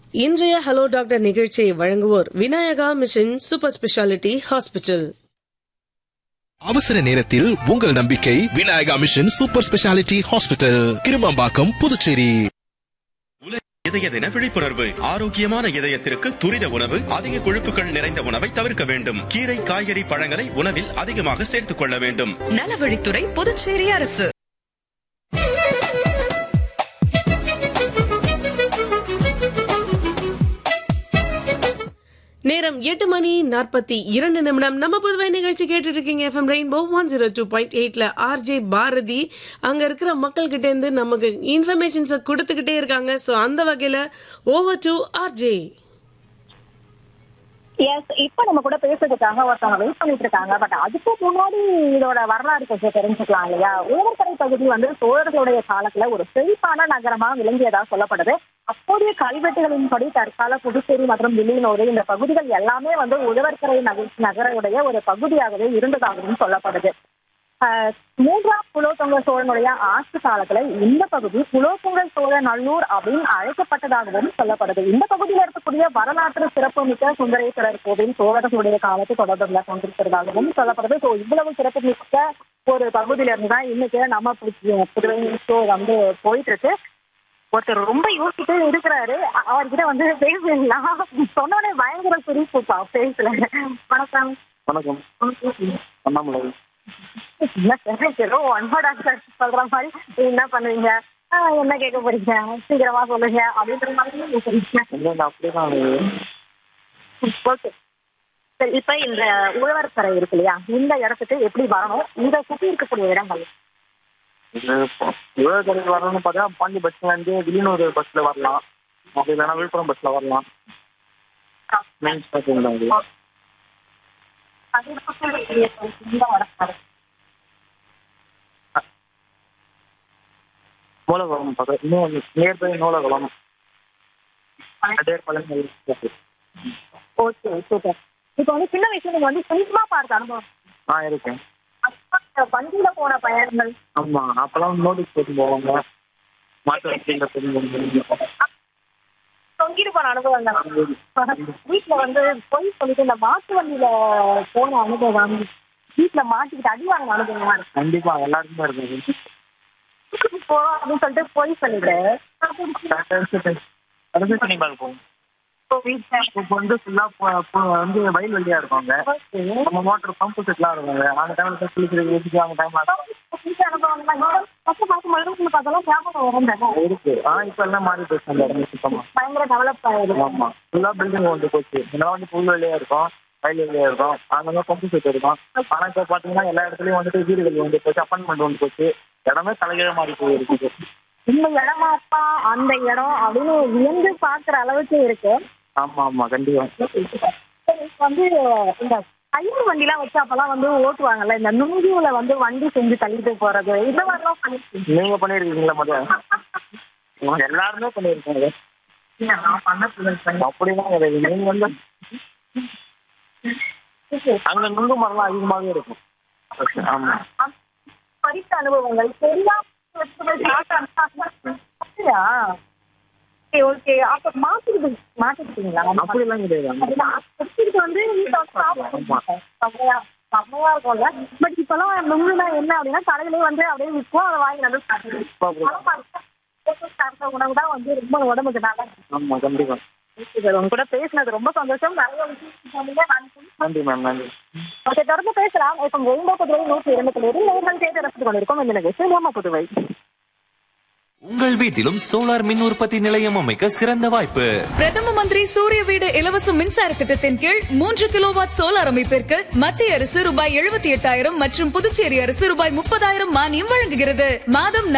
இன்றைய hello doctor நிகழ்ச்சியை வழங்குவோர் Vinayaka mission super speciality hospital அவசர நேரத்தில் உங்கள் நம்பிக்கை Vinayaka mission super speciality hospital Kirumampakkam Puducherry இதய தின விழிப்புணர்வு ஆரோக்கியமான இதயத்திற்கு துரித உணவு அதிக கொழுப்புகள் நிறைந்த உணவை தவிர்க்க வேண்டும் கீரை காய்கறி பழங்களை உணவில் அதிகமாக சேர்த்துக் கொள்ள வேண்டும் நலவழித்துறை புதுச்சேரி அரசு நேரம் எட்டு மணி நாற்பத்தி இரண்டு நிமிடம் நம்ம புதுவை நிகழ்ச்சி கேட்டுட்டு இருக்கீங்க FM rainbow one zero two point எயிட்ல ஆர்ஜே பாரதி அங்க இருக்கிற மக்கள் கிட்ட இருந்து நமக்கு இன்ஃபர்மேஷன்ஸை கொடுத்துக்கிட்டே இருக்காங்க சோ அந்த வகையில ஓவர் டு ஆர்ஜே எஸ் இப்ப நம்ம கூட பேசுறதுக்காக ஒருத்தவங்க வெயிட் பண்ணிட்டு இருக்காங்க பட் அதுக்கு முன்னாடி இதோட வரலாறு கொஞ்சம் தெரிஞ்சுக்கலாம் இல்லையா ஊரக்கரை பகுதி வந்து சோழர்களுடைய காலத்துல ஒரு செழிப்பான நகரமா விளங்கியதா சொல்லப்படுது அப்போதைய கல்வெட்டுகளின்படி தற்கால புதுச்சேரி மற்றும் வில்லியனூர் இந்த பகுதிகள் எல்லாமே வந்து உழவர்கரை நகர் நகரையுடைய ஒரு பகுதியாகவே இருந்ததாகவும் சொல்லப்படுது ஆஹ் மூன்றாம் குலோத்துங்க சோழனுடைய ஆட்சி காலத்துல இந்த பகுதி குலோத்துங்க சோழ நல்லூர் அப்படின்னு அழைக்கப்பட்டதாகவும் சொல்லப்படுது இந்த பகுதியில இருக்கக்கூடிய வரலாற்று சிறப்புமிக்க சுந்தரேஸ்வரர் கோவில் சோழர்களுடைய காலத்து தொடர்புல கொண்டிருக்கிறதாகவும் சொல்லப்படுது ஸோ இவ்வளவு சிறப்பு மிக்க ஒரு பகுதியில இருந்து தான் இன்னைக்கு நம்ம புது- புதுவை ஷோ வந்து போயிட்டு இருக்கு ஒருத்தர் ரொம்ப யோசிச்சுட்டு இருக்கிறாரு அ- அவர்கிட்ட வந்து பேசலாம் சொன்னோடனே பயங்கர சிரிப்புப்பா பேசல வணக்கம் வணக்கம் அண்ணாமலை என்ன சார் ஏதோ ஒன் வேர்ட் ஆன்சர் சொல்ற மாதிரி நீங்க என்ன பண்ணுவீங்க ஆ, என்ன கேட்க போறீங்க சீக்கிரமா சொல்லுங்க அப்படின்ற மாதிரி பேசுறீங்க இல்லை இல்லை அப்படியே தான் ஓகே சரி இப்ப இந்த உழவர்கரை இருக்கு இல்லையா இந்த இடத்துக்கு எப்படி வரணும் இதை சுத்தி இருக்கக்கூடிய இடங்கள் இது உழவர்கரைக்கு வரணும்னு பார்த்தா பாண்டி பஸ்ல இருந்து வில்லியனூர் பஸ்ல வரலாம் அப்படி இல்லைன்னா விழுப்புரம் பஸ்ல வரலாம் மெயின் ஸ்டாப்பிங் தான் இது அது சுத்தி இருக்கக்கூடிய இந்த வடக்கரை நூலகம் பக்கம் இன்னும் நியர்பை நூலகம் அதே பழங்கள் ஓகே சூப்பர் இப்போ வந்து சின்ன வயசுல நீங்க வந்து சினிமா பார்த்த அனுபவம் ஆ இருக்கேன் அப்ப வண்டியில போன பயணங்கள் ஆமா அப்பெல்லாம் நோட்டீஸ் போட்டு போவாங்க மாட்டு வண்டியில போட்டு தொங்கிட்டு போன அனுபவங்கள் வீட்டுல வந்து போய் சொல்லிட்டு இந்த மாட்டு வண்டியில போன அனுபவம் வீட்டுல மாட்டிக்கிட்டு அடி வாங்கின அனுபவமா இருக்கு கண்டிப்பா எல்லாருக்குமே இருக்கும் போறோம் அப்படின்னு சொல்லிட்டு போய் சொல்லிட்டு கடைசி சினிமாவுக்கு போவோம் இப்போ வந்து ஃபுல்லாக வந்து வயல் வெளியா இருப்பாங்க நம்ம மோட்டர் பம்பு செட்லாம் இருக்குங்க அந்த டைம்ல குளிக்கிறது வச்சுட்டு அந்த டைம்ல இருக்கு ஆ இப்போ எல்லாம் மாறி போச்சு அந்த இடம் சுத்தமா பயங்கர டெவலப் ஆயிருக்கு ஆமா ஃபுல்லா பில்டிங் வந்து போச்சு இதெல்லாம் வந்து புல் வெளியா இருக்கும் வயல் வெளியா இருக்கும் அங்க வந்து பம்பு செட் இருக்கும் ஆனா இப்போ பாத்தீங்கன்னா எல்லா இடத்துலயும் வந்துட்டு வீடுகள் வந்து போச்சு அப்பார்ட்மெண்ட் வந்து போச்சு இடமே தலைகீழ மாறி போயிருக்கு இந்த இடமாப்பா அந்த இடம் அப்படின்னு வியந்து பாக்குற அளவுக்கு இருக்கு ஆமா ஆமா கண்டிப்பா சரி, இப்ப வந்து இந்த கயிறு வண்டிலாம் வச்சு அப்பெல்லாம் வந்து ஓட்டுவாங்கல்ல இந்த நுங்கியில வந்து வண்டி செஞ்சு தள்ளிட்டு போறது இந்த மாதிரிலாம் பண்ணிருக்கீங்க நீங்க பண்ணிருக்கீங்களா முதல்ல எல்லாருமே பண்ணிருக்காங்க நான் பண்ண அப்படிதான் கிடையாது நீங்க வந்து அங்க நுங்கு மரம்லாம் அதிகமாவே இருக்கும் ஆமா படித்த அனுபவங்கள் தெரியாம அப்படியா ஓகே ஓகே அப்ப மாத்திக்கிட்டு மாத்திக்கிட்டீங்களா அப்படிலாம் கிடையாது அதுதான் படிச்சுட்டு வந்து வீட்டுல வந்து சாப்பிடுவாங்க. செம்மையா செம்மையா இருக்கும்ல பட் இப்பெல்லாம் நுங்குனா என்ன அப்படின்னா கடையிலே வந்து அப்படியே விற்கும் அதை வாங்கி வந்து சாப்பிடுவோம் சாப்பிட்ட உணவு தான் வந்து ரொம்ப உடம்புக்கு நல்லா ஆமா கண்டிப்பா உங்க கூட பேசினது ரொம்ப சந்தோஷம் நிறைய விஷயம் சொன்னீங்க. நன்றி நன்றி மேம் நன்றி ஓகே தொடர்ந்து பேசலாம் இப்போ ரெயின்போ புதுவை நூற்றி இரண்டு புள்ளி நேர்கள் கேட்டு ரசித்துக் கொண்டிருக்கோம் இந்த நிகழ்ச்சி நம்ம புதுவை உங்கள் வீட்டிலும் சோலார் மின் உற்பத்தி நிலையம் அமைக்க சிறந்த வாய்ப்பு பிரதம மந்திரி சூரிய வீடு இலவச மின்சார திட்டத்தின் கீழ் மூன்று கிலோவாட் சோலார் அமைப்பிற்கு மத்திய அரசு ரூபாய் எழுபத்தி எட்டாயிரம் மற்றும் புதுச்சேரி அரசு ரூபாய் முப்பதாயிரம் மானியம் வழங்குகிறது மாதம்